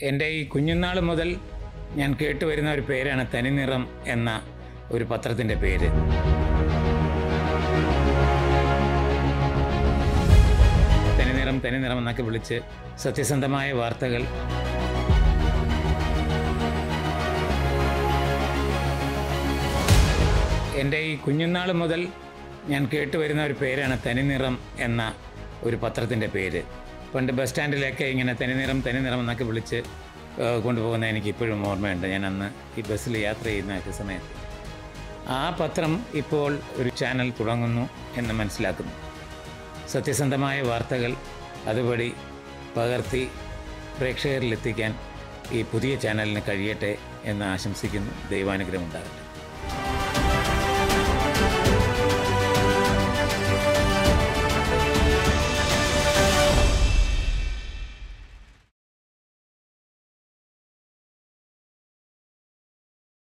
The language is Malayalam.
എൻ്റെ ഈ കുഞ്ഞുനാൾ മുതൽ ഞാൻ കേട്ടുവരുന്ന ഒരു പേരാണ് തനിനിറം എന്ന ഒരു പത്രത്തിൻ്റെ പേര് തനിനിറം തനിനിറം എന്നൊക്കെ വിളിച്ച് സത്യസന്ധമായ വാർത്തകൾ എൻ്റെ ഈ കുഞ്ഞുനാൾ മുതൽ ഞാൻ കേട്ടുവരുന്ന ഒരു പേരാണ് തനിനിറം എന്ന ഒരു പത്രത്തിൻ്റെ പേര് പണ്ട് ബസ് സ്റ്റാൻഡിലൊക്കെ ഇങ്ങനെ തനിനിറം തനിനിറം എന്നൊക്കെ വിളിച്ച് ആ, കൊണ്ടുപോകുന്ന എനിക്ക് ഇപ്പോഴും ഓർമ്മയുണ്ട് ഞാൻ അന്ന് ഈ ബസ്സിൽ യാത്ര ചെയ്യുന്ന സമയത്ത് ആ പത്രം ഇപ്പോൾ ഒരു ചാനൽ തുടങ്ങുന്നു എന്ന് മനസ്സിലാക്കുന്നു സത്യസന്ധമായ വാർത്തകൾ അതുവഴി പകർത്തി പ്രേക്ഷകരിലെത്തിക്കാൻ ഈ പുതിയ ചാനലിന് കഴിയട്ടെ എന്ന് ആശംസിക്കുന്നു ദൈവാനുഗ്രഹം ഉണ്ടാകട്ടെ